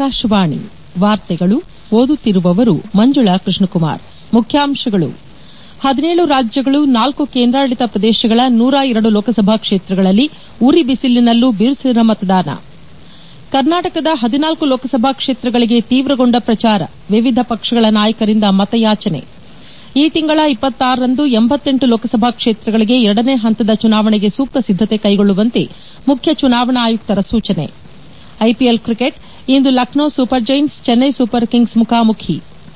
ಆಕಾಶವಾಣಿ ವಾರ್ತೆಗಳು ಓದುತ್ತಿರುವವರು ಮಂಜುಳಾ ಕೃಷ್ಣಕುಮಾರ್ ಮುಖ್ಯಾಂಶಗಳು ಹದಿನೇಳು ರಾಜ್ಯಗಳು ನಾಲ್ಕು ಕೇಂದ್ರಾಡಳಿತ ಪ್ರದೇಶಗಳ ನೂರ ಎರಡು ಲೋಕಸಭಾ ಕ್ಷೇತ್ರಗಳಲ್ಲಿ ಉರಿ ಬಿಸಿಲಿನಲ್ಲೂ ಬಿರುಸಿನ ಮತದಾನ ಕರ್ನಾಟಕದ ಹದಿನಾಲ್ಕು ಲೋಕಸಭಾ ಕ್ಷೇತ್ರಗಳಿಗೆ ತೀವ್ರಗೊಂಡ ಪ್ರಚಾರ ವಿವಿಧ ಪಕ್ಷಗಳ ನಾಯಕರಿಂದ ಮತಯಾಚನೆ ಈ ತಿಂಗಳ ರಂದು ಎಂಬತ್ತೆಂಟು ಲೋಕಸಭಾ ಕ್ಷೇತ್ರಗಳಿಗೆ ಎರಡನೇ ಹಂತದ ಚುನಾವಣೆಗೆ ಸೂಕ್ತ ಸಿದ್ದತೆ ಕೈಗೊಳ್ಳುವಂತೆ ಮುಖ್ಯ ಚುನಾವಣಾ ಆಯುಕ್ತರ ಸೂಚನೆ ಐಪಿಎಲ್ ಕ್ರಿಕೆಟ್ ಇಂದು Lucknow super giants Chennai super kings ಮುಖಾಮುಖಿ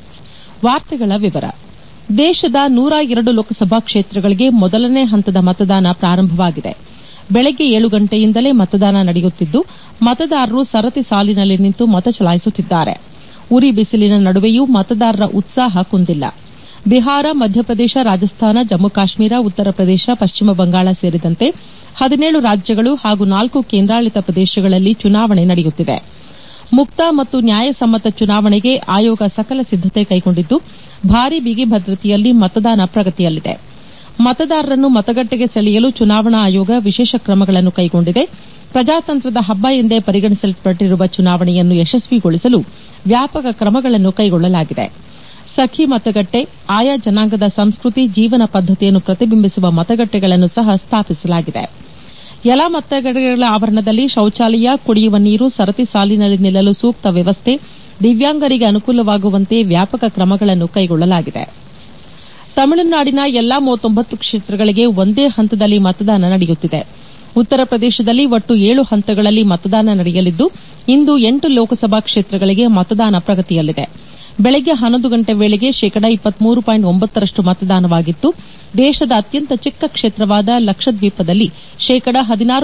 ದೇಶದ ನೂರ ಎರಡು ಲೋಕಸಭಾ ಕ್ಷೇತ್ರಗಳಿಗೆ ಮೊದಲನೇ ಹಂತದ ಮತದಾನ ಪ್ರಾರಂಭವಾಗಿದೆ ಬೆಳಗ್ಗೆ ಏಳು ಗಂಟೆಯಿಂದಲೇ ಮತದಾನ ನಡೆಯುತ್ತಿದ್ದು ಮತದಾರರು ಸರತಿ ಸಾಲಿನಲ್ಲಿ ನಿಂತು ಮತ ಚಲಾಯಿಸುತ್ತಿದ್ದಾರೆ ಉರಿ ಬಿಸಿಲಿನ ನಡುವೆಯೂ ಮತದಾರರ ಉತ್ಸಾಹ ಕುಂದಿಲ್ಲ ಬಿಹಾರ ಮಧ್ಯಪ್ರದೇಶ ರಾಜಸ್ಥಾನ ಜಮ್ಮು ಕಾಶ್ಮೀರ ಉತ್ತರ ಪ್ರದೇಶ ಪಶ್ಚಿಮ ಬಂಗಾಳ ಸೇರಿದಂತೆ ಹದಿನೇಳು ರಾಜ್ಯಗಳು ಹಾಗೂ ನಾಲ್ಕು ಕೇಂದ್ರಾಡಳಿತ ಪ್ರದೇಶಗಳಲ್ಲಿ ಚುನಾವಣೆ ನಡೆಯುತ್ತಿದೆ ಮುಕ್ತ ಮತ್ತು ನ್ಯಾಯಸಮ್ಮತ ಚುನಾವಣೆಗೆ ಆಯೋಗ ಸಕಲ ಸಿದ್ದತೆ ಕೈಗೊಂಡಿದ್ದು ಭಾರೀ ಬಿಗಿ ಭದ್ರತೆಯಲ್ಲಿ ಮತದಾನ ಪ್ರಗತಿಯಲ್ಲಿದೆ ಮತದಾರರನ್ನು ಮತಗಟ್ಟೆಗೆ ಸೆಳೆಯಲು ಚುನಾವಣಾ ಆಯೋಗ ವಿಶೇಷ ಕ್ರಮಗಳನ್ನು ಕೈಗೊಂಡಿದೆ ಪ್ರಜಾತಂತ್ರದ ಹಬ್ಬ ಎಂದೇ ಪರಿಗಣಿಸಲ್ಪಟ್ಟಿರುವ ಚುನಾವಣೆಯನ್ನು ಯಶಸ್ವಿಗೊಳಿಸಲು ವ್ಯಾಪಕ ಕ್ರಮಗಳನ್ನು ಕೈಗೊಳ್ಳಲಾಗಿದೆ ಸಖಿ ಮತಗಟ್ಟೆ ಆಯಾ ಜನಾಂಗದ ಸಂಸ್ಕೃತಿ ಜೀವನ ಪದ್ದತಿಯನ್ನು ಪ್ರತಿಬಿಂಬಿಸುವ ಮತಗಟ್ಟೆಗಳನ್ನು ಸಹ ಸ್ಥಾಪಿಸಲಾಗಿದೆ ಎಲ್ಲಾ ಮತಗಟ್ಟೆಗಳ ಆವರಣದಲ್ಲಿ ಶೌಚಾಲಯ ಕುಡಿಯುವ ನೀರು ಸರತಿ ಸಾಲಿನಲ್ಲಿ ನಿಲ್ಲಲು ಸೂಕ್ತ ವ್ಯವಸ್ಥೆ ದಿವ್ಯಾಂಗರಿಗೆ ಅನುಕೂಲವಾಗುವಂತೆ ವ್ಯಾಪಕ ಕ್ರಮಗಳನ್ನು ಕೈಗೊಳ್ಳಲಾಗಿದೆ ತಮಿಳುನಾಡಿನ ಎಲ್ಲಾ ಕ್ಷೇತ್ರಗಳಿಗೆ ಒಂದೇ ಹಂತದಲ್ಲಿ ಮತದಾನ ನಡೆಯುತ್ತಿದೆ ಉತ್ತರ ಪ್ರದೇಶದಲ್ಲಿ ಒಟ್ಟು ಏಳು ಹಂತಗಳಲ್ಲಿ ಮತದಾನ ನಡೆಯಲಿದ್ದು ಇಂದು ಎಂಟು ಲೋಕಸಭಾ ಕ್ಷೇತ್ರಗಳಿಗೆ ಮತದಾನ ಪ್ರಗತಿಯಲ್ಲಿದೆ ಬೆಳಗ್ಗೆ ಹನ್ನೊಂದು ಗಂಟೆ ವೇಳೆಗೆ ಶೇಕಡ ರಷ್ಟು ಮತದಾನವಾಗಿತ್ತು ದೇಶದ ಅತ್ಯಂತ ಚಿಕ್ಕ ಕ್ಷೇತ್ರವಾದ ಲಕ್ಷದ್ವೀಪದಲ್ಲಿ ಶೇಕಡ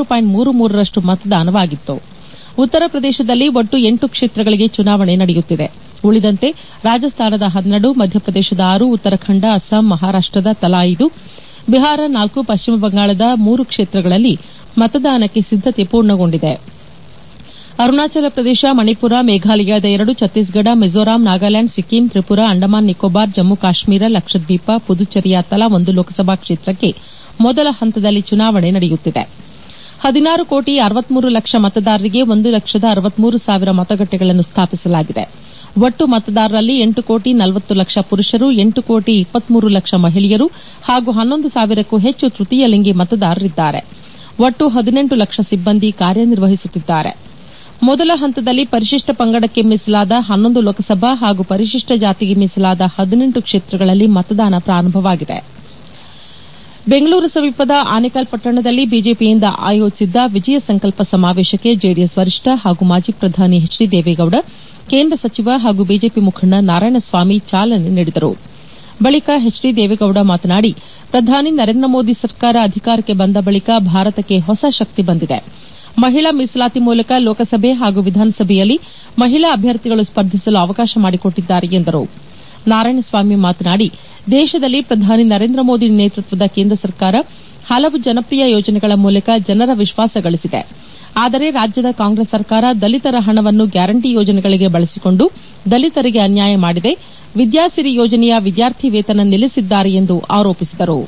ರಷ್ಟು ಮತದಾನವಾಗಿತ್ತು ಉತ್ತರ ಪ್ರದೇಶದಲ್ಲಿ ಒಟ್ಟು ಎಂಟು ಕ್ಷೇತ್ರಗಳಿಗೆ ಚುನಾವಣೆ ನಡೆಯುತ್ತಿದೆ ಉಳಿದಂತೆ ರಾಜಸ್ಥಾನದ ಹನ್ನೆರಡು ಮಧ್ಯಪ್ರದೇಶದ ಆರು ಉತ್ತರಾಖಂಡ ಅಸ್ಸಾಂ ಮಹಾರಾಷ್ಟದ ತಲಾ ಐದು ಬಿಹಾರ ನಾಲ್ಕು ಪಶ್ಚಿಮ ಬಂಗಾಳದ ಮೂರು ಕ್ಷೇತ್ರಗಳಲ್ಲಿ ಮತದಾನಕ್ಕೆ ಸಿದ್ದತೆ ಪೂರ್ಣಗೊಂಡಿದೆ ಅರುಣಾಚಲ ಪ್ರದೇಶ ಮಣಿಪುರ ಮೇಘಾಲಯದ ಎರಡು ಛತ್ತೀಸ್ಗಢ ಮಿಜೋರಾಂ ನಾಗಾಲ್ಯಾಂಡ್ ಸಿಕ್ಕಿಂ ತ್ರಿಪುರಾ ಅಂಡಮಾನ್ ನಿಕೋಬಾರ್ ಜಮ್ಮು ಕಾಶ್ಮೀರ ಲಕ್ಷದ್ವೀಪ ಪುದುಚೇರಿಯ ತಲಾ ಒಂದು ಲೋಕಸಭಾ ಕ್ಷೇತ್ರಕ್ಕೆ ಮೊದಲ ಹಂತದಲ್ಲಿ ಚುನಾವಣೆ ನಡೆಯುತ್ತಿದೆ ಹದಿನಾರು ಕೋಟಿ ಅರವತ್ಮೂರು ಲಕ್ಷ ಮತದಾರರಿಗೆ ಒಂದು ಲಕ್ಷದ ಅರವತ್ಮೂರು ಸಾವಿರ ಮತಗಟ್ಟೆಗಳನ್ನು ಸ್ಥಾಪಿಸಲಾಗಿದೆ ಒಟ್ಟು ಮತದಾರರಲ್ಲಿ ಎಂಟು ಕೋಟಿ ನಲವತ್ತು ಲಕ್ಷ ಪುರುಷರು ಎಂಟು ಕೋಟಿ ಇಪ್ಪತ್ಮೂರು ಲಕ್ಷ ಮಹಿಳೆಯರು ಹಾಗೂ ಹನ್ನೊಂದು ಸಾವಿರಕ್ಕೂ ಹೆಚ್ಚು ತೃತೀಯ ಲಿಂಗಿ ಮತದಾರರಿದ್ದಾರೆ ಒಟ್ಟು ಹದಿನೆಂಟು ಲಕ್ಷ ಸಿಬ್ಬಂದಿ ಕಾರ್ಯನಿರ್ವಹಿಸುತ್ತಿದ್ದಾರೆ ಮೊದಲ ಹಂತದಲ್ಲಿ ಪರಿಶಿಷ್ಟ ಪಂಗಡಕ್ಕೆ ಮೀಸಲಾದ ಹನ್ನೊಂದು ಲೋಕಸಭಾ ಹಾಗೂ ಪರಿಶಿಷ್ಟ ಜಾತಿಗೆ ಮೀಸಲಾದ ಹದಿನೆಂಟು ಕ್ಷೇತ್ರಗಳಲ್ಲಿ ಮತದಾನ ಪ್ರಾರಂಭವಾಗಿದೆ ಬೆಂಗಳೂರು ಸಮೀಪದ ಆನೇಕಲ್ ಪಟ್ಟಣದಲ್ಲಿ ಬಿಜೆಪಿಯಿಂದ ಆಯೋಜಿಸಿದ್ದ ವಿಜಯ ಸಂಕಲ್ಪ ಸಮಾವೇಶಕ್ಕೆ ಜೆಡಿಎಸ್ ವರಿಷ್ಠ ಹಾಗೂ ಮಾಜಿ ಪ್ರಧಾನಿ ಎಚ್ ಡಿ ದೇವೇಗೌಡ ಕೇಂದ್ರ ಸಚಿವ ಹಾಗೂ ಬಿಜೆಪಿ ಮುಖಂಡ ನಾರಾಯಣಸ್ವಾಮಿ ಚಾಲನೆ ನೀಡಿದರು ಬಳಿಕ ಎಚ್ ಡಿ ದೇವೇಗೌಡ ಮಾತನಾಡಿ ಪ್ರಧಾನಿ ನರೇಂದ್ರ ಮೋದಿ ಸರ್ಕಾರ ಅಧಿಕಾರಕ್ಕೆ ಬಂದ ಬಳಿಕ ಭಾರತಕ್ಕೆ ಹೊಸ ಶಕ್ತಿ ಬಂದಿದೆ ಮಹಿಳಾ ಮೀಸಲಾತಿ ಮೂಲಕ ಲೋಕಸಭೆ ಹಾಗೂ ವಿಧಾನಸಭೆಯಲ್ಲಿ ಮಹಿಳಾ ಅಭ್ಯರ್ಥಿಗಳು ಸ್ಪರ್ಧಿಸಲು ಅವಕಾಶ ಮಾಡಿಕೊಟ್ಟಿದ್ದಾರೆ ಎಂದರು ನಾರಾಯಣಸ್ವಾಮಿ ಮಾತನಾಡಿ ದೇಶದಲ್ಲಿ ಪ್ರಧಾನಿ ನರೇಂದ್ರ ಮೋದಿ ನೇತೃತ್ವದ ಕೇಂದ್ರ ಸರ್ಕಾರ ಹಲವು ಜನಪ್ರಿಯ ಯೋಜನೆಗಳ ಮೂಲಕ ಜನರ ವಿಶ್ವಾಸ ಗಳಿಸಿದೆ ಆದರೆ ರಾಜ್ಯದ ಕಾಂಗ್ರೆಸ್ ಸರ್ಕಾರ ದಲಿತರ ಹಣವನ್ನು ಗ್ಯಾರಂಟಿ ಯೋಜನೆಗಳಿಗೆ ಬಳಸಿಕೊಂಡು ದಲಿತರಿಗೆ ಅನ್ಯಾಯ ಮಾಡಿದೆ ವಿದ್ಯಾಸಿರಿ ಯೋಜನೆಯ ವಿದ್ಯಾರ್ಥಿ ವೇತನ ನಿಲ್ಲಿಸಿದ್ದಾರೆ ಎಂದು ಆರೋಪಿಸಿದರು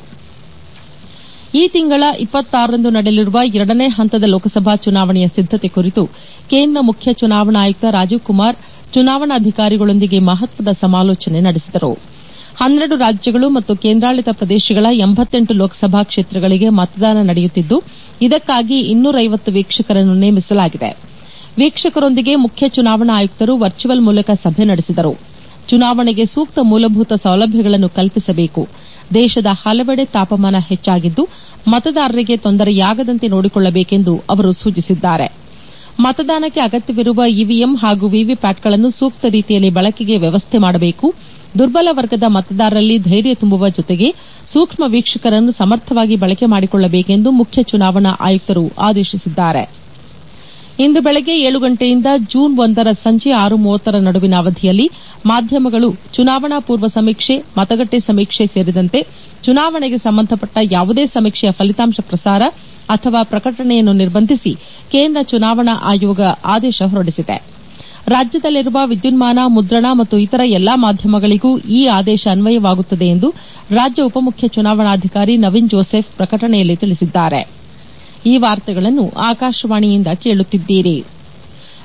ಈ ತಿಂಗಳ ರಂದು ನಡೆಯಲಿರುವ ಎರಡನೇ ಹಂತದ ಲೋಕಸಭಾ ಚುನಾವಣೆಯ ಸಿದ್ದತೆ ಕುರಿತು ಕೇಂದ್ರ ಮುಖ್ಯ ಚುನಾವಣಾ ಆಯುಕ್ತ ರಾಜೀವ್ ಕುಮಾರ್ ಚುನಾವಣಾಧಿಕಾರಿಗಳೊಂದಿಗೆ ಮಹತ್ವದ ಸಮಾಲೋಚನೆ ನಡೆಸಿದರು ಹನ್ನೆರಡು ರಾಜ್ಯಗಳು ಮತ್ತು ಕೇಂದ್ರಾಡಳಿತ ಪ್ರದೇಶಗಳ ಎಂಬತ್ತೆಂಟು ಲೋಕಸಭಾ ಕ್ಷೇತ್ರಗಳಿಗೆ ಮತದಾನ ನಡೆಯುತ್ತಿದ್ದು ಇದಕ್ಕಾಗಿ ಇನ್ನೂರೈವತ್ತು ವೀಕ್ಷಕರನ್ನು ನೇಮಿಸಲಾಗಿದೆ ವೀಕ್ಷಕರೊಂದಿಗೆ ಮುಖ್ಯ ಚುನಾವಣಾ ಆಯುಕ್ತರು ವರ್ಚುವಲ್ ಮೂಲಕ ಸಭೆ ನಡೆಸಿದರು ಚುನಾವಣೆಗೆ ಸೂಕ್ತ ಮೂಲಭೂತ ಸೌಲಭ್ಯಗಳನ್ನು ಕಲ್ಪಿಸಬೇಕು ದೇಶದ ಹಲವೆಡೆ ತಾಪಮಾನ ಹೆಚ್ಚಾಗಿದ್ದು ಮತದಾರರಿಗೆ ತೊಂದರೆಯಾಗದಂತೆ ನೋಡಿಕೊಳ್ಳಬೇಕೆಂದು ಅವರು ಸೂಚಿಸಿದ್ದಾರೆ ಮತದಾನಕ್ಕೆ ಅಗತ್ಯವಿರುವ ಇವಿಎಂ ಹಾಗೂ ವಿವಿಪ್ಯಾಟ್ಗಳನ್ನು ಸೂಕ್ತ ರೀತಿಯಲ್ಲಿ ಬಳಕೆಗೆ ವ್ಯವಸ್ಥೆ ಮಾಡಬೇಕು ದುರ್ಬಲ ವರ್ಗದ ಮತದಾರರಲ್ಲಿ ಧೈರ್ಯ ತುಂಬುವ ಜೊತೆಗೆ ಸೂಕ್ಷ್ಮ ವೀಕ್ಷಕರನ್ನು ಸಮರ್ಥವಾಗಿ ಬಳಕೆ ಮಾಡಿಕೊಳ್ಳಬೇಕೆಂದು ಮುಖ್ಯ ಚುನಾವಣಾ ಆಯುಕ್ತರು ಆದೇಶಿಸಿದ್ದಾರೆ ಇಂದು ಬೆಳಗ್ಗೆ ಏಳು ಗಂಟೆಯಿಂದ ಜೂನ್ ಒಂದರ ಸಂಜೆ ಆರು ಮೂವತ್ತರ ನಡುವಿನ ಅವಧಿಯಲ್ಲಿ ಮಾಧ್ಯಮಗಳು ಚುನಾವಣಾ ಪೂರ್ವ ಸಮೀಕ್ಷೆ ಮತಗಟ್ಟೆ ಸಮೀಕ್ಷೆ ಸೇರಿದಂತೆ ಚುನಾವಣೆಗೆ ಸಂಬಂಧಪಟ್ಟ ಯಾವುದೇ ಸಮೀಕ್ಷೆಯ ಫಲಿತಾಂಶ ಪ್ರಸಾರ ಅಥವಾ ಪ್ರಕಟಣೆಯನ್ನು ನಿರ್ಬಂಧಿಸಿ ಕೇಂದ್ರ ಚುನಾವಣಾ ಆಯೋಗ ಆದೇಶ ಹೊರಡಿಸಿದೆ ರಾಜ್ಯದಲ್ಲಿರುವ ವಿದ್ಯುನ್ಮಾನ ಮುದ್ರಣ ಮತ್ತು ಇತರ ಎಲ್ಲಾ ಮಾಧ್ಯಮಗಳಿಗೂ ಈ ಆದೇಶ ಅನ್ವಯವಾಗುತ್ತದೆ ಎಂದು ರಾಜ್ಯ ಉಪಮುಖ್ಯ ಚುನಾವಣಾಧಿಕಾರಿ ನವೀನ್ ಜೋಸೆಫ್ ಪ್ರಕಟಣೆಯಲ್ಲಿ ತಿಳಿಸಿದ್ದಾರೆ ಈ ವಾರ್ತೆಗಳನ್ನು ಆಕಾಶವಾಣಿಯಿಂದ ಕೇಳುತ್ತಿದ್ದೀರಿ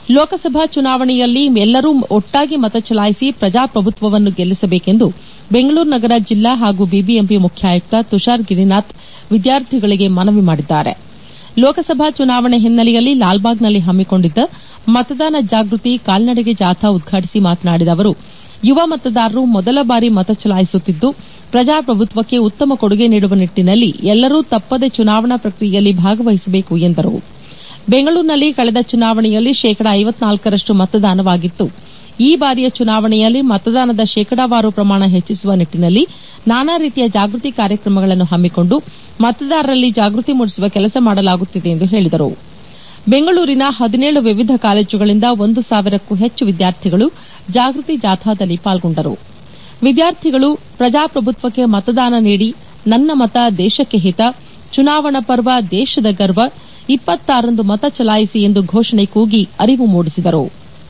ಲೋಕಸಭಾ ಚುನಾವಣೆಯಲ್ಲಿ ಎಲ್ಲರೂ ಒಟ್ಟಾಗಿ ಮತ ಚಲಾಯಿಸಿ ಪ್ರಜಾಪ್ರಭುತ್ವವನ್ನು ಗೆಲ್ಲಿಸಬೇಕೆಂದು ಬೆಂಗಳೂರು ನಗರ ಜಿಲ್ಲಾ ಹಾಗೂ ಬಿಬಿಎಂಪಿ ಮುಖ್ಯ ಆಯುಕ್ತ ತುಷಾರ್ ಗಿರಿನಾಥ್ ವಿದ್ಯಾರ್ಥಿಗಳಿಗೆ ಮನವಿ ಮಾಡಿದ್ದಾರೆ ಲೋಕಸಭಾ ಚುನಾವಣೆ ಹಿನ್ನೆಲೆಯಲ್ಲಿ ಲಾಲ್ಬಾಗ್ನಲ್ಲಿ ಹಮ್ಮಿಕೊಂಡಿದ್ದ ಮತದಾನ ಜಾಗೃತಿ ಕಾಲ್ನಡಿಗೆ ಜಾಥಾ ಉದ್ಘಾಟಿಸಿ ಮಾತನಾಡಿದ ಅವರು ಯುವ ಮತದಾರರು ಮೊದಲ ಬಾರಿ ಮತ ಚಲಾಯಿಸುತ್ತಿದ್ದು ಪ್ರಜಾಪ್ರಭುತ್ವಕ್ಕೆ ಉತ್ತಮ ಕೊಡುಗೆ ನೀಡುವ ನಿಟ್ಟಿನಲ್ಲಿ ಎಲ್ಲರೂ ತಪ್ಪದೆ ಚುನಾವಣಾ ಪ್ರಕ್ರಿಯೆಯಲ್ಲಿ ಭಾಗವಹಿಸಬೇಕು ಎಂದರು ಬೆಂಗಳೂರಿನಲ್ಲಿ ಕಳೆದ ಚುನಾವಣೆಯಲ್ಲಿ ಶೇಕಡಾ ಐವತ್ನಾಲ್ಕರಷ್ಟು ಮತದಾನವಾಗಿತ್ತು ಈ ಬಾರಿಯ ಚುನಾವಣೆಯಲ್ಲಿ ಮತದಾನದ ಶೇಕಡಾವಾರು ಪ್ರಮಾಣ ಹೆಚ್ಚಿಸುವ ನಿಟ್ಟಿನಲ್ಲಿ ನಾನಾ ರೀತಿಯ ಜಾಗೃತಿ ಕಾರ್ಯಕ್ರಮಗಳನ್ನು ಹಮ್ಮಿಕೊಂಡು ಮತದಾರರಲ್ಲಿ ಜಾಗೃತಿ ಮೂಡಿಸುವ ಕೆಲಸ ಮಾಡಲಾಗುತ್ತಿದೆ ಎಂದು ಹೇಳಿದರು ಬೆಂಗಳೂರಿನ ಹದಿನೇಳು ವಿವಿಧ ಕಾಲೇಜುಗಳಿಂದ ಒಂದು ಸಾವಿರಕ್ಕೂ ಹೆಚ್ಚು ವಿದ್ಯಾರ್ಥಿಗಳು ಜಾಗೃತಿ ಜಾಥಾದಲ್ಲಿ ಪಾಲ್ಗೊಂಡರು ವಿದ್ಯಾರ್ಥಿಗಳು ಪ್ರಜಾಪ್ರಭುತ್ವಕ್ಕೆ ಮತದಾನ ನೀಡಿ ನನ್ನ ಮತ ದೇಶಕ್ಕೆ ಹಿತ ಚುನಾವಣಾ ಪರ್ವ ದೇಶದ ಗರ್ವ ಇಪ್ಪತ್ತಾರರಂದು ಮತ ಚಲಾಯಿಸಿ ಎಂದು ಘೋಷಣೆ ಕೂಗಿ ಅರಿವು ಮೂಡಿಸಿದರು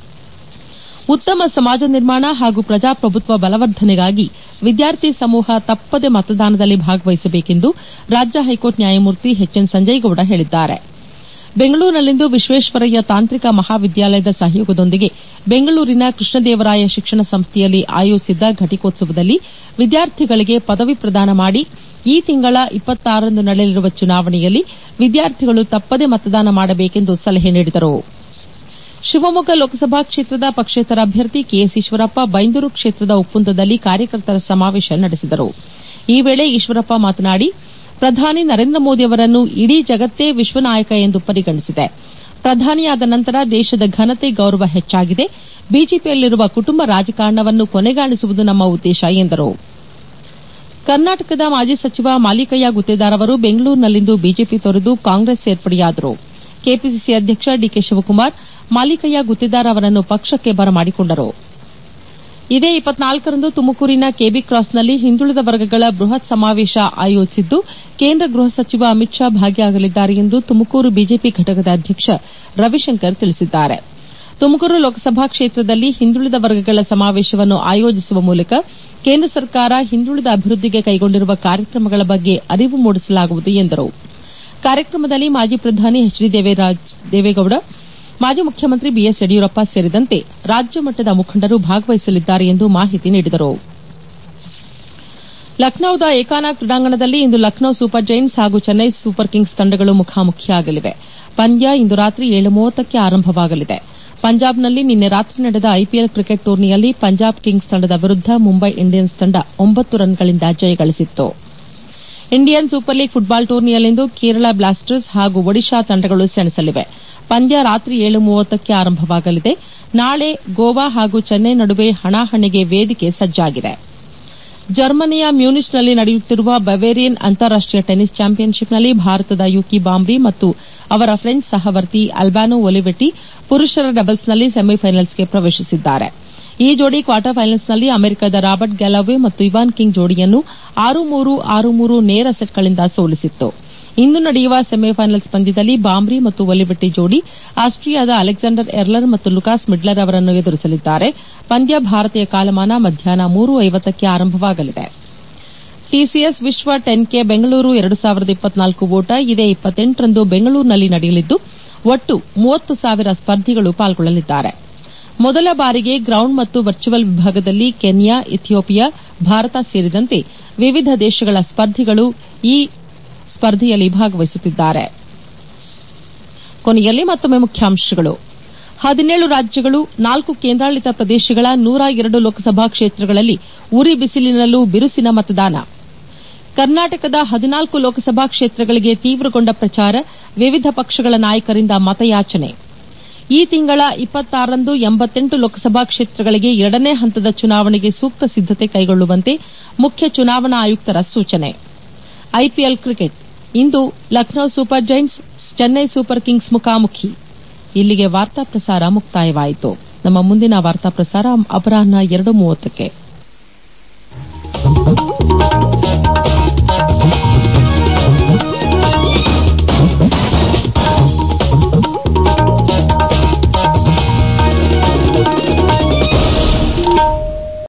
ಉತ್ತಮ ಸಮಾಜ ನಿರ್ಮಾಣ ಹಾಗೂ ಪ್ರಜಾಪ್ರಭುತ್ವ ಬಲವರ್ಧನೆಗಾಗಿ ವಿದ್ಯಾರ್ಥಿ ಸಮೂಹ ತಪ್ಪದೆ ಮತದಾನದಲ್ಲಿ ಭಾಗವಹಿಸಬೇಕೆಂದು ರಾಜ್ಯ ಹೈಕೋರ್ಟ್ ನ್ಯಾಯಮೂರ್ತಿ ಎಚ್ಎನ್ ಸಂಜಯಗೌಡ ಹೇಳಿದ್ದಾರೆ ಬೆಂಗಳೂರಿನಲ್ಲಿಂದು ವಿಶ್ವೇಶ್ವರಯ್ಯ ತಾಂತ್ರಿಕ ಮಹಾವಿದ್ಯಾಲಯದ ಸಹಯೋಗದೊಂದಿಗೆ ಬೆಂಗಳೂರಿನ ಕೃಷ್ಣದೇವರಾಯ ಶಿಕ್ಷಣ ಸಂಸ್ಥೆಯಲ್ಲಿ ಆಯೋಜಿಸಿದ್ದ ಘಟಿಕೋತ್ಸವದಲ್ಲಿ ವಿದ್ಯಾರ್ಥಿಗಳಿಗೆ ಪದವಿ ಪ್ರದಾನ ಮಾಡಿ ಈ ತಿಂಗಳ ಇಪ್ಪತ್ತಾರರಂದು ನಡೆಯಲಿರುವ ಚುನಾವಣೆಯಲ್ಲಿ ವಿದ್ಯಾರ್ಥಿಗಳು ತಪ್ಪದೆ ಮತದಾನ ಮಾಡಬೇಕೆಂದು ಸಲಹೆ ನೀಡಿದರು ಶಿವಮೊಗ್ಗ ಲೋಕಸಭಾ ಕ್ಷೇತ್ರದ ಪಕ್ಷೇತರ ಅಭ್ಯರ್ಥಿ ಕೆಎಸ್ ಈಶ್ವರಪ್ಪ ಬೈಂದೂರು ಕ್ಷೇತ್ರದ ಉಪ್ಪುಂದದಲ್ಲಿ ಕಾರ್ಯಕರ್ತರ ಸಮಾವೇಶ ನಡೆಸಿದರು ಈ ವೇಳೆ ಈಶ್ವರಪ್ಪ ಮಾತನಾಡಿ ಪ್ರಧಾನಿ ನರೇಂದ್ರ ಮೋದಿ ಅವರನ್ನು ಇಡೀ ಜಗತ್ತೇ ವಿಶ್ವನಾಯಕ ಎಂದು ಪರಿಗಣಿಸಿದೆ ಪ್ರಧಾನಿಯಾದ ನಂತರ ದೇಶದ ಘನತೆ ಗೌರವ ಹೆಚ್ಚಾಗಿದೆ ಬಿಜೆಪಿಯಲ್ಲಿರುವ ಕುಟುಂಬ ರಾಜಕಾರಣವನ್ನು ಕೊನೆಗಾಣಿಸುವುದು ನಮ್ಮ ಉದ್ದೇಶ ಎಂದರು ಕರ್ನಾಟಕದ ಮಾಜಿ ಸಚಿವ ಮಾಲಿಕಯ್ಯ ಗುತ್ತೇದಾರ್ ಅವರು ಬೆಂಗಳೂರಿನಲ್ಲಿಂದು ಬಿಜೆಪಿ ತೊರೆದು ಕಾಂಗ್ರೆಸ್ ಸೇರ್ಪಡೆಯಾದರು ಕೆಪಿಸಿಸಿ ಅಧ್ಯಕ್ಷ ಡಿಕೆ ಶಿವಕುಮಾರ್ ಮಾಲಿಕಯ್ಯ ಗುತ್ತೇದಾರ್ ಅವರನ್ನು ಪಕ್ಷಕ್ಕೆ ಬರಮಾಡಿಕೊಂಡರು ಇದೇ ಇಪ್ಪತ್ನಾಲ್ಕರಂದು ತುಮಕೂರಿನ ಕೆಬಿ ಕ್ರಾಸ್ನಲ್ಲಿ ಹಿಂದುಳಿದ ವರ್ಗಗಳ ಬೃಹತ್ ಸಮಾವೇಶ ಆಯೋಜಿಸಿದ್ದು ಕೇಂದ್ರ ಗೃಹ ಸಚಿವ ಅಮಿತ್ ಶಾ ಭಾಗಿಯಾಗಲಿದ್ದಾರೆ ಎಂದು ತುಮಕೂರು ಬಿಜೆಪಿ ಘಟಕದ ಅಧ್ಯಕ್ಷ ರವಿಶಂಕರ್ ತಿಳಿಸಿದ್ದಾರೆ ತುಮಕೂರು ಲೋಕಸಭಾ ಕ್ಷೇತ್ರದಲ್ಲಿ ಹಿಂದುಳಿದ ವರ್ಗಗಳ ಸಮಾವೇಶವನ್ನು ಆಯೋಜಿಸುವ ಮೂಲಕ ಕೇಂದ್ರ ಸರ್ಕಾರ ಹಿಂದುಳಿದ ಅಭಿವೃದ್ದಿಗೆ ಕೈಗೊಂಡಿರುವ ಕಾರ್ಯಕ್ರಮಗಳ ಬಗ್ಗೆ ಅರಿವು ಮೂಡಿಸಲಾಗುವುದು ಎಂದರು ಕಾರ್ಯಕ್ರಮದಲ್ಲಿ ಮಾಜಿ ಪ್ರಧಾನಿ ಎಚ್ ಡಿ ದೇವೇಗೌಡ ಮಾಜಿ ಮುಖ್ಯಮಂತ್ರಿ ಬಿಎಸ್ ಯಡಿಯೂರಪ್ಪ ಸೇರಿದಂತೆ ರಾಜ್ಯ ಮಟ್ಟದ ಮುಖಂಡರು ಭಾಗವಹಿಸಲಿದ್ದಾರೆ ಎಂದು ಮಾಹಿತಿ ನೀಡಿದರು ಲಖನೌದ ಏಕಾನ ಕ್ರೀಡಾಂಗಣದಲ್ಲಿ ಇಂದು ಲಖನೌ ಸೂಪರ್ ಜೈಂಟ್ಸ್ ಹಾಗೂ ಚೆನ್ನೈ ಸೂಪರ್ ಕಿಂಗ್ಸ್ ತಂಡಗಳು ಮುಖಾಮುಖಿಯಾಗಲಿವೆ ಪಂದ್ಯ ಇಂದು ರಾತ್ರಿ ಏಳು ಮೂವತ್ತಕ್ಕೆ ಆರಂಭವಾಗಲಿದೆ ಪಂಜಾಬ್ನಲ್ಲಿ ನಿನ್ನೆ ರಾತ್ರಿ ನಡೆದ ಐಪಿಎಲ್ ಕ್ರಿಕೆಟ್ ಟೂರ್ನಿಯಲ್ಲಿ ಪಂಜಾಬ್ ಕಿಂಗ್ಸ್ ತಂಡದ ವಿರುದ್ದ ಮುಂಬೈ ಇಂಡಿಯನ್ಸ್ ತಂಡ ಒಂಬತ್ತು ರನ್ಗಳಿಂದ ಜಯಗಳಿಸಿತ್ತು ಇಂಡಿಯನ್ ಸೂಪರ್ ಲೀಗ್ ಫುಟ್ಬಾಲ್ ಟೂರ್ನಿಯಲ್ಲಿಂದು ಕೇರಳ ಬ್ಲಾಸ್ಟರ್ಸ್ ಹಾಗೂ ಒಡಿಶಾ ತಂಡಗಳು ಸೆಣಸಲಿವೆ ಪಂದ್ಯ ರಾತ್ರಿ ಏಳು ಮೂವತ್ತಕ್ಕೆ ಆರಂಭವಾಗಲಿದೆ ನಾಳೆ ಗೋವಾ ಹಾಗೂ ಚೆನ್ನೈ ನಡುವೆ ಹಣಾಹಣಿಗೆ ವೇದಿಕೆ ಸಜ್ಜಾಗಿದೆ ಜರ್ಮನಿಯ ಮ್ಯೂನಿಚ್ನಲ್ಲಿ ನಡೆಯುತ್ತಿರುವ ಬವೇರಿಯನ್ ಅಂತಾರಾಷ್ಟೀಯ ಟೆನ್ನಿಸ್ ಚಾಂಪಿಯನ್ಶಿಪ್ನಲ್ಲಿ ಭಾರತದ ಯುಕಿ ಬಾಂಬ್ರಿ ಮತ್ತು ಅವರ ಫ್ರೆಂಚ್ ಸಹವರ್ತಿ ಅಲ್ಬಾನೋ ಒಲಿವೆಟಿ ಪುರುಷರ ಡಬಲ್ಸ್ನಲ್ಲಿ ಸೆಮಿಫೈನಲ್ಸ್ಗೆ ಪ್ರವೇಶಿಸಿದ್ದಾರೆ ಈ ಜೋಡಿ ಕ್ವಾರ್ಟರ್ ಫೈನಲ್ಸ್ನಲ್ಲಿ ಅಮೆರಿಕದ ರಾಬರ್ಟ್ ಗ್ಯಾಲವೆ ಮತ್ತು ಇವಾನ್ ಕಿಂಗ್ ಜೋಡಿಯನ್ನು ಆರು ಮೂರು ಆರು ಮೂರು ನೇರ ಸೆಟ್ಗಳಿಂದ ಸೋಲಿಸಿತ್ತು ಇಂದು ನಡೆಯುವ ಸೆಮಿಫೈನಲ್ಸ್ ಪಂದ್ಯದಲ್ಲಿ ಬಾಂಬ್ರಿ ಮತ್ತು ಒಲಿವೆಟ್ಟಿ ಜೋಡಿ ಆಸ್ಟ್ರಿಯಾದ ಅಲೆಕ್ಸಾಂಡರ್ ಎರ್ಲರ್ ಮತ್ತು ಲುಕಾಸ್ ಮಿಡ್ಲರ್ ಅವರನ್ನು ಎದುರಿಸಲಿದ್ದಾರೆ ಪಂದ್ಯ ಭಾರತೀಯ ಕಾಲಮಾನ ಮಧ್ಯಾಹ್ನ ಮೂರು ಐವತ್ತಕ್ಕೆ ಆರಂಭವಾಗಲಿದೆ ಟಿಸಿಎಸ್ ವಿಶ್ವ ಟೆನ್ ಕೆ ಬೆಂಗಳೂರು ಎರಡು ಸಾವಿರದ ಇಪ್ಪತ್ನಾಲ್ಕು ಓಟ ಇದೇ ಇಪ್ಪತ್ತೆಂಟರಂದು ಬೆಂಗಳೂರಿನಲ್ಲಿ ನಡೆಯಲಿದ್ದು ಒಟ್ಟು ಮೂವತ್ತು ಸಾವಿರ ಸ್ಪರ್ಧಿಗಳು ಪಾಲ್ಗೊಳ್ಳಲಿದ್ದಾರೆ ಮೊದಲ ಬಾರಿಗೆ ಗ್ರೌಂಡ್ ಮತ್ತು ವರ್ಚುವಲ್ ವಿಭಾಗದಲ್ಲಿ ಕೆನ್ಯಾ ಇಥಿಯೋಪಿಯಾ ಭಾರತ ಸೇರಿದಂತೆ ವಿವಿಧ ದೇಶಗಳ ಸ್ಪರ್ಧಿಗಳು ಈ ಸ್ಪರ್ಧೆಯಲ್ಲಿ ಭಾಗವಹಿಸುತ್ತಿದ್ದಾರೆ ಕೊನೆಯಲ್ಲಿ ಮತ್ತೊಮ್ಮೆ ಮುಖ್ಯಾಂಶಗಳು ಹದಿನೇಳು ರಾಜ್ಯಗಳು ನಾಲ್ಕು ಕೇಂದ್ರಾಡಳಿತ ಪ್ರದೇಶಗಳ ನೂರ ಎರಡು ಲೋಕಸಭಾ ಕ್ಷೇತ್ರಗಳಲ್ಲಿ ಉರಿ ಬಿಸಿಲಿನಲ್ಲೂ ಬಿರುಸಿನ ಮತದಾನ ಕರ್ನಾಟಕದ ಹದಿನಾಲ್ಕು ಲೋಕಸಭಾ ಕ್ಷೇತ್ರಗಳಿಗೆ ತೀವ್ರಗೊಂಡ ಪ್ರಚಾರ ವಿವಿಧ ಪಕ್ಷಗಳ ನಾಯಕರಿಂದ ಮತಯಾಚನೆ ಈ ತಿಂಗಳ ಇಪ್ಪತ್ತಾರರಂದು ಎಂಬತ್ತೆಂಟು ಲೋಕಸಭಾ ಕ್ಷೇತ್ರಗಳಿಗೆ ಎರಡನೇ ಹಂತದ ಚುನಾವಣೆಗೆ ಸೂಕ್ತ ಸಿದ್ದತೆ ಕೈಗೊಳ್ಳುವಂತೆ ಮುಖ್ಯ ಚುನಾವಣಾ ಆಯುಕ್ತರ ಸೂಚನೆ ಐಪಿಎಲ್ ಕ್ರಿಕೆಟ್ ಇಂದು Lucknow super giants Chennai super kings ಮುಖಾಮುಖಿ ಇಲ್ಲಿಗೆ ವಾರ್ತಾ ಪ್ರಸಾರ ಮುಕ್ತಾಯವಾಯಿತು ನಮ್ಮ ಮುಂದಿನ ವಾರ್ತಾ ಪ್ರಸಾರ ಅಪರಾಹ್ನ ಎರಡು ಮೂವತ್ತಕ್ಕೆ